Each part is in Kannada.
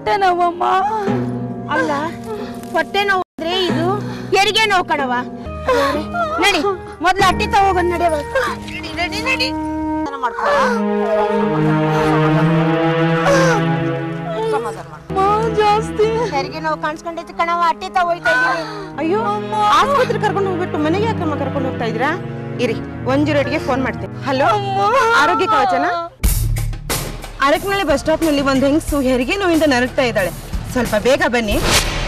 ಹೊಟ್ಟೆ ನೋವಮ್ಮ ಅಲ್ಲ ಹೊಟ್ಟೆ ನೋವು ಅಂದ್ರೆ ಇದು ಹೆರಿಗೆ ನೋವು ಕಣವ ನಡಿ ಮೊದ್ಲು ಅಟ್ಟಿ ತಗೋಬಂದ್ ನಡೆಯವ ನಡಿ ನಡಿ ಜಾಸ್ತಿ ಹೆರಿಗೆ ನೋವು ಕಾಣಿಸ್ಕೊಂಡೈತಿ ಕಣವ ಅಟ್ಟಿ ತಗೋಯ್ತಾ ಇದೀನಿ ಅಯ್ಯೋ ಆಸ್ಪತ್ರೆ ಕರ್ಕೊಂಡು ಹೋಗ್ಬಿಟ್ಟು ಮನೆಗೆ ಯಾಕಮ್ಮ ಕರ್ಕೊಂಡು ಹೋಗ್ತಾ ಇದ್ರಾ ಇರಿ ಒಂದ್ ಗೆ ಫೋನ್ ಮಾಡ್ತೀನಿ ಹಲೋ ಆರೋಗ್ಯ ಕವಚನ ಅರಕನಹಳ್ಳಿ ಬಸ್ ಸ್ಟಾಪ್ ನಲ್ಲಿ ಒಂದ್ ಹೆಂಗಸು ಹೆರಿಗೆ ನೋವಿಂದ ನರಗ್ತಾ ಇದ್ದಾಳೆ ಸ್ವಲ್ಪ ಬೇಗ ಬನ್ನಿ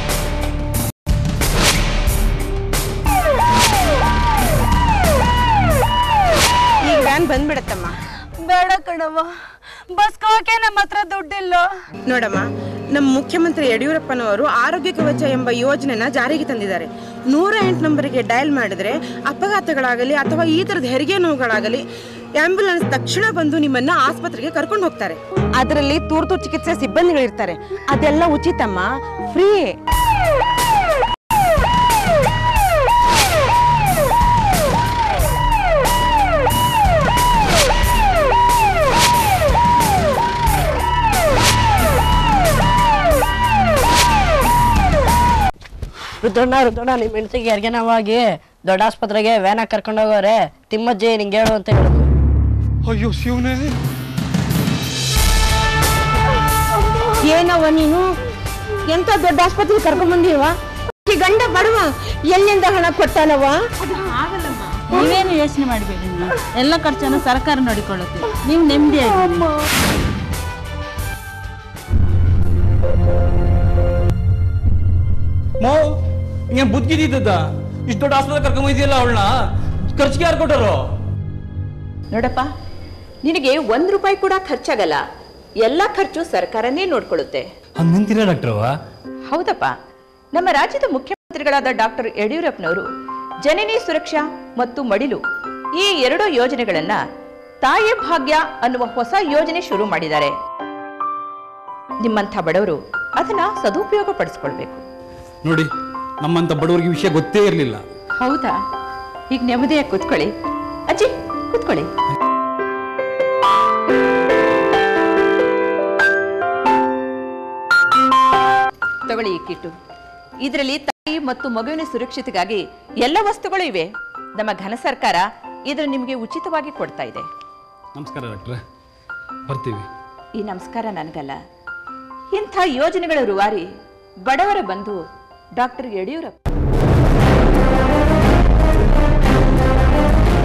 ಈಗ ವ್ಯಾನ್ ಬಂದ್ಬಿಡತ್ತಮ್ಮ ಬೇಡ ಕಣವ್ವ ಬಸ್ ಹೋಗಕ್ಕೆ ನಮ್ಮ ಹತ್ರ ದುಡ್ಡಿಲ್ಲ ನೋಡಮ್ಮ ನಮ್ಮ ಮುಖ್ಯಮಂತ್ರಿ ಯಡಿಯೂರಪ್ಪನವರು ಆರೋಗ್ಯ ಕವಚ ಎಂಬ ಯೋಜನೆನ ಜಾರಿಗೆ ತಂದಿದ್ದಾರೆ ನೂರ ಎಂಟು ನಂಬರಿಗೆ ಡಯಲ್ ಮಾಡಿದ್ರೆ ಅಪಘಾತಗಳಾಗಲಿ ಅಥವಾ ಈ ತರದ ಹೆರಿಗೆ ನೋವುಗಳಾಗಲಿ ಆಂಬ್ಯುಲೆನ್ಸ್ ತಕ್ಷಣ ಬಂದು ನಿಮ್ಮನ್ನ ಆಸ್ಪತ್ರೆಗೆ ಕರ್ಕೊಂಡು ಹೋಗ್ತಾರೆ ಅದರಲ್ಲಿ ತುರ್ತು ಚಿಕಿತ್ಸೆ ಸಿಬ್ಬಂದಿಗಳಿರ್ತಾರೆ ಅದೆಲ್ಲ ಉಚಿತಮ್ಮ ಫ್ರೀ ರುದ್ರಣ್ಣ ರುದ್ರಣ್ಣ ನಿಮ್ಮ ಹೆಂಡತಿಗೆ ಯಾರಿಗೆ ನಾವಾಗಿ ದೊಡ್ಡ ಆಸ್ಪತ್ರೆಗೆ ವ್ಯಾನ ಕರ್ಕೊಂಡು ಹೋಗೋರೆ ತಿಮ್ಮಜ್ಜಿ ನಿಂಗೆ ಹೇಳು ಅಂತ ಹೇಳಿದ್ರು ಅಯ್ಯೋ ಶಿವನೇ ಏನವ ನೀನು ಎಂತ ದೊಡ್ಡ ಆಸ್ಪತ್ರೆಗೆ ಕರ್ಕೊಂಡ್ ಬಂದೀವ ಈ ಗಂಡ ಬಡವ ಎಲ್ಲಿಂದ ಹಣ ಕೊಟ್ಟಾನವ ನೀವೇನು ಯೋಚನೆ ಮಾಡಬೇಡಿ ಎಲ್ಲ ಖರ್ಚನ್ನು ಸರ್ಕಾರ ನೋಡಿಕೊಳ್ಳುತ್ತೆ ನೀವು ನೆಮ್ಮದಿಯಾಗಿ ಮೋ ಹಿಂಗೆ ಬುದ್ಧಿದ್ದ ಇಷ್ಟು ದೊಡ್ಡ ಆಸ್ಪತ್ರೆ ಕರ್ಕೊಂಬಂದಿಯಲ್ಲ ಅವಳನ್ನ ಖರ್ಚಿಗೆ ಯಾರು ಕೊಟ್ಟರು ನೋಡಪ್ಪ ನಿನಗೆ ಒಂದು ರೂಪಾಯಿ ಕೂಡ ಖರ್ಚಾಗಲ್ಲ ಎಲ್ಲ ಖರ್ಚು ಸರ್ಕಾರನೇ ನೋಡ್ಕೊಳ್ಳುತ್ತೆ ಹಂಗಂತೀರ ಡಾಕ್ಟ್ರವ ಹೌದಪ್ಪ ನಮ್ಮ ರಾಜ್ಯದ ಮುಖ್ಯಮಂತ್ರಿಗಳಾದ ಡಾಕ್ಟರ್ ಯಡಿಯೂರಪ್ಪನವರು ಜನನಿ ಸುರಕ್ಷಾ ಮತ್ತು ಮಡಿಲು ಈ ಎರಡು ಯೋಜನೆಗಳನ್ನ ತಾಯಿ ಭಾಗ್ಯ ಅನ್ನುವ ಹೊಸ ಯೋಜನೆ ಶುರು ಮಾಡಿದ್ದಾರೆ ನಿಮ್ಮಂಥ ಬಡವರು ಅದನ್ನ ಸದುಪಯೋಗ ಪಡಿಸ್ಕೊಳ್ಬೇಕು ನೋಡಿ ನಮ್ಮಂತ ಬಡವರಿಗೆ ವಿಷಯ ಗೊತ್ತೇ ಇರಲಿಲ್ಲ ಹೌದಾ ಈಗ ನೆಮ್ಮದಿಯಾಗಿ ಕೂತ್ಕೊಳ್ಳಿ ಅಜ್ಜಿ ಕೂತ್ಕೊಳ್ಳಿ ತಗೊಳ್ಳಿ ಈ ಕಿಟ್ಟು ಇದರಲ್ಲಿ ತಾಯಿ ಮತ್ತು ಮಗುವಿನ ಸುರಕ್ಷತೆಗಾಗಿ ಎಲ್ಲ ವಸ್ತುಗಳು ಇವೆ ನಮ್ಮ ಘನ ಸರ್ಕಾರ ಇದನ್ನು ನಿಮಗೆ ಉಚಿತವಾಗಿ ಕೊಡ್ತಾ ಇದೆ ನಮಸ್ಕಾರ ಡಾಕ್ಟ್ರೆ ಬರ್ತೀವಿ ಈ ನಮಸ್ಕಾರ ನನಗಲ್ಲ ಇಂಥ ಯೋಜನೆಗಳ ರೂವಾರಿ ಬಡವರ ಬಂಧು ಡಾಕ್ಟರ್ ಯಡಿಯೂರಪ್ಪ